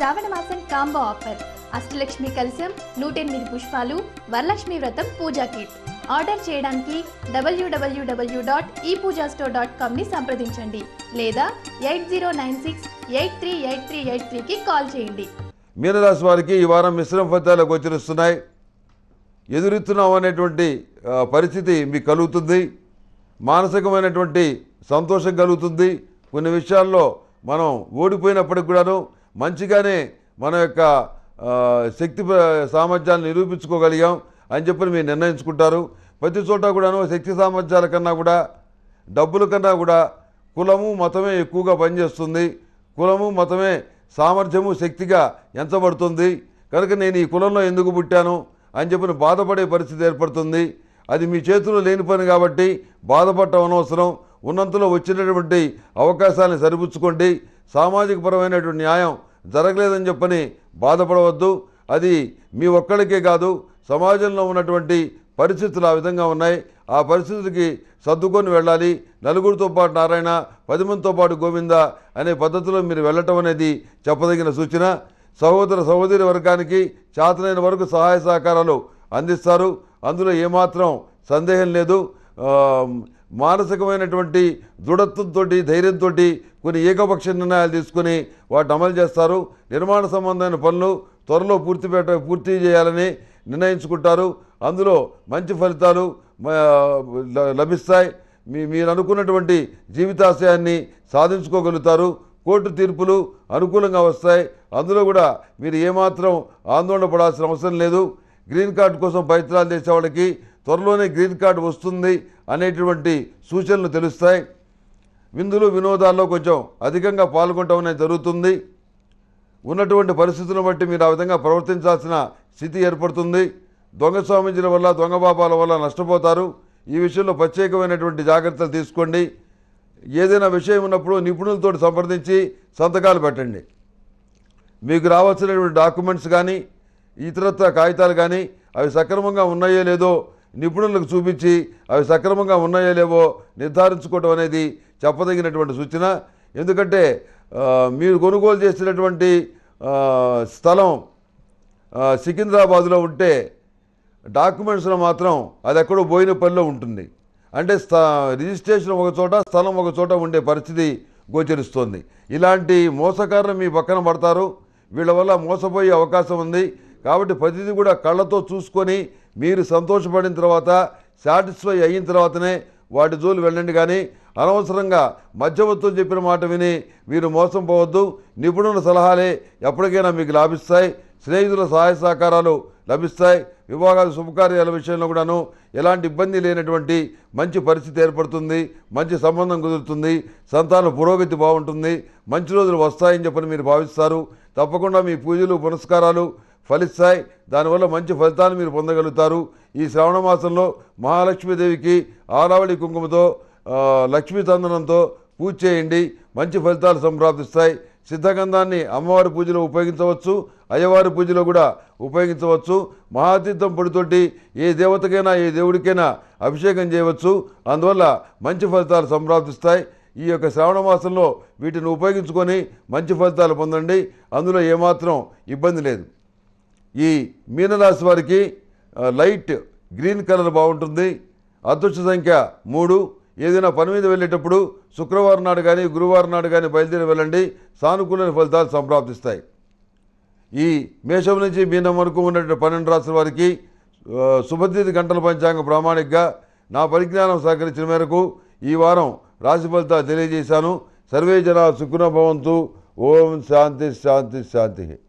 శ్రావణ మాసం combo offer Ashtalakshmi కలశం నూట ఎనిమిది పుష్పాలు వరలక్ష్మి వ్రతం పూజా కిట్ ఆర్డర్ చేయడానికి డబ్ల్యూడబ్ల్యూడబ్ల్యూ డాట్ ఈ పూజా స్టోర్ డాట్ కామ్ని సంప్రదించండి లేదా eight zero nine six eight three eight three eight త్రీకి కాల్ చేయండి మీనరాశి వారికి ఈ వారం మిశ్రమ ఫలితాలు గోచరిస్తున్నాయి ఎదురెత్తున్నాం అనేటువంటి ఆ, పరిస్థితి మీకు కలుగుతుంది మానసికమైనటువంటి సంతోషం కలుగుతుంది కొన్ని విషయాల్లో మనం ఓడిపోయినప్పటికి కూడాను మంచిగానే మన యొక్క ఆ, శక్తి ప్ర- సామర్థ్యాలను నిరూపించుకోగలిగాం అని చెప్పి మీరు నిర్ణయించుకుంటారు ప్రతి చోట కూడాను శక్తి సామర్థ్యాల కన్నా కూడా డబ్బుల కన్నా కూడా కులము మతమే ఎక్కువగా పనిచేస్తుంది కులము మతమే సామర్థ్యము శక్తిగా ఎంచబడుతుంది కనుక నేను ఈ కులంలో ఎందుకు పుట్టాను అని చెప్పిన బాధపడే పరిస్థితి ఏర్పడుతుంది అది మీ చేతిలో లేని పని కాబట్టి బాధపడటం అనవసరం ఉన్నంతలో వచ్చినటువంటి అవకాశాలను సరిపుచ్చుకోండి సామాజిక పరమైనటువంటి న్యాయం జరగలేదని చెప్పని బాధపడవద్దు అది మీ ఒక్కడికే కాదు సమాజంలో ఉన్నటువంటి పరిస్థితులు ఆ విధంగా ఉన్నాయి ఆ పరిస్థితులకి సర్దుకొని వెళ్ళాలి నలుగురితో పాటు నారాయణ పది మందితో పాటు గోవింద అనే పద్ధతిలో మీరు వెళ్ళటం అనేది చెప్పదగిన సూచన సహోదర సహోదరి వర్గానికి చేతనైన వరకు సహాయ సహకారాలు అందిస్తారు అందులో ఏమాత్రం సందేహం లేదు ఆ, మానసికమైనటువంటి దృఢత్వంతో ధైర్యంతో కొన్ని ఏకపక్ష నిర్ణయాలు తీసుకుని వాటిని అమలు చేస్తారు నిర్మాణ సంబంధమైన పనులు త్వరలో పూర్తి పెట్ట పూర్తి చేయాలని నిర్ణయించుకుంటారు అందులో మంచి ఫలితాలు మ- ల- లభిస్తాయి మీ మీరు అనుకున్నటువంటి జీవితాశయాన్ని సాధించుకోగలుగుతారు కోర్టు తీర్పులు అనుకూలంగా వస్తాయి అందులో కూడా మీరు ఏమాత్రం ఆందోళన పడాల్సిన అవసరం లేదు గ్రీన్ కార్డు కోసం ప్రయత్నాలు చేసే వాళ్ళకి త్వరలోనే గ్రీన్ కార్డు వస్తుంది అనేటువంటి సూచనలు తెలుస్తాయి విందులు వినోదాల్లో కొంచెం అధికంగా పాల్గొనటం అనేది జరుగుతుంది ఉన్నటువంటి పరిస్థితులను బట్టి మీరు ఆ విధంగా ప్రవర్తించాల్సిన స్థితి ఏర్పడుతుంది దొంగ స్వామీజీల వల్ల దొంగ బాబాల వల్ల నష్టపోతారు ఈ విషయంలో ప్రత్యేకమైనటువంటి జాగ్రత్తలు తీసుకోండి ఏదైనా విషయం ఉన్నప్పుడు నిపుణులతో సంప్రదించి సంతకాలు పెట్టండి మీకు రావాల్సినటువంటి డాక్యుమెంట్స్ కానీ ఇతరత్ర కాగితాలు కానీ అవి సక్రమంగా ఉన్నాయో లేదో నిపుణులకు చూపించి అవి సక్రమంగా ఉన్నాయో లేవో నిర్ధారించుకోవడం అనేది చెప్పదగినటువంటి సూచన ఎందుకంటే ఆ, మీరు కొనుగోలు చేసినటువంటి ఆ, స్థలం ఆ, సికింద్రాబాద్లో ఉంటే డాక్యుమెంట్స్లో మాత్రం అది ఎక్కడో బోయినపల్లిలో ఉంటుంది అంటే స్థ రిజిస్ట్రేషన్ ఒక చోట స్థలం ఒక చోట ఉండే పరిస్థితి గోచరిస్తోంది ఇలాంటి మోసకారులు మీ పక్కన పడతారు వీళ్ళ వల్ల మోసపోయే అవకాశం ఉంది కాబట్టి ప్రతిదీ కూడా కళ్ళతో చూసుకొని మీరు సంతోషపడిన తర్వాత సాటిస్ఫై అయిన తర్వాతనే వాటి జోలు వెళ్ళండి కానీ అనవసరంగా మధ్యవర్తులు చెప్పిన మాట విని మీరు మోసం పోవద్దు నిపుణుల సలహాలే ఎప్పటికైనా మీకు లాభిస్తాయి స్నేహితుల సహాయ సహకారాలు లభిస్తాయి వివాహాలు శుభకార్యాల విషయంలో కూడాను ఎలాంటి ఇబ్బంది లేనటువంటి మంచి పరిస్థితి ఏర్పడుతుంది మంచి సంబంధం కుదురుతుంది సంతాన పురోగతి బాగుంటుంది మంచి రోజులు వస్తాయని చెప్పని మీరు భావిస్తారు తప్పకుండా మీ పూజలు పునస్కారాలు ఫలిస్తాయి దానివల్ల మంచి ఫలితాలు మీరు పొందగలుగుతారు ఈ శ్రావణ మాసంలో మహాలక్ష్మీదేవికి ఆరావళి కుంకుమతో ఆ, లక్ష్మీ చందనంతో పూజ చేయండి మంచి ఫలితాలు సంప్రాప్తిస్తాయి సిద్ధగంధాన్ని అమ్మవారి పూజలో ఉపయోగించవచ్చు అయ్యవారి పూజలో కూడా ఉపయోగించవచ్చు మహాతీర్థం పొడితోటి ఏ దేవతకైనా ఏ దేవుడికైనా అభిషేకం చేయవచ్చు అందువల్ల మంచి ఫలితాలు సంప్రాప్తిస్తాయి ఈ యొక్క శ్రావణ మాసంలో వీటిని ఉపయోగించుకొని మంచి ఫలితాలు పొందండి అందులో ఏమాత్రం ఇబ్బంది లేదు ఈ మీనరాశి వారికి ఆ, లైట్ గ్రీన్ కలర్ బాగుంటుంది అదృష్ట సంఖ్య మూడు ఏదైనా పని మీద వెళ్ళేటప్పుడు శుక్రవారం నాడు కానీ గురువారం నాడు కానీ బయలుదేరి వెళ్ళండి సానుకూల ఫలితాలు సంప్రాప్తిస్తాయి ఈ మేషం నుంచి మీనం వరకు ఉన్నటువంటి పన్నెండు రాష్ట్రాల వారికి ఆ, శుభతిథి గంటల పంచాంగ ప్రామాణికగా నా పరిజ్ఞానం సహకరించిన మేరకు ఈ వారం రాశి ఫలితాలు తెలియజేశాను సర్వే జన సుఖున భవంతు ఓం శాంతి శాంతి శాంతి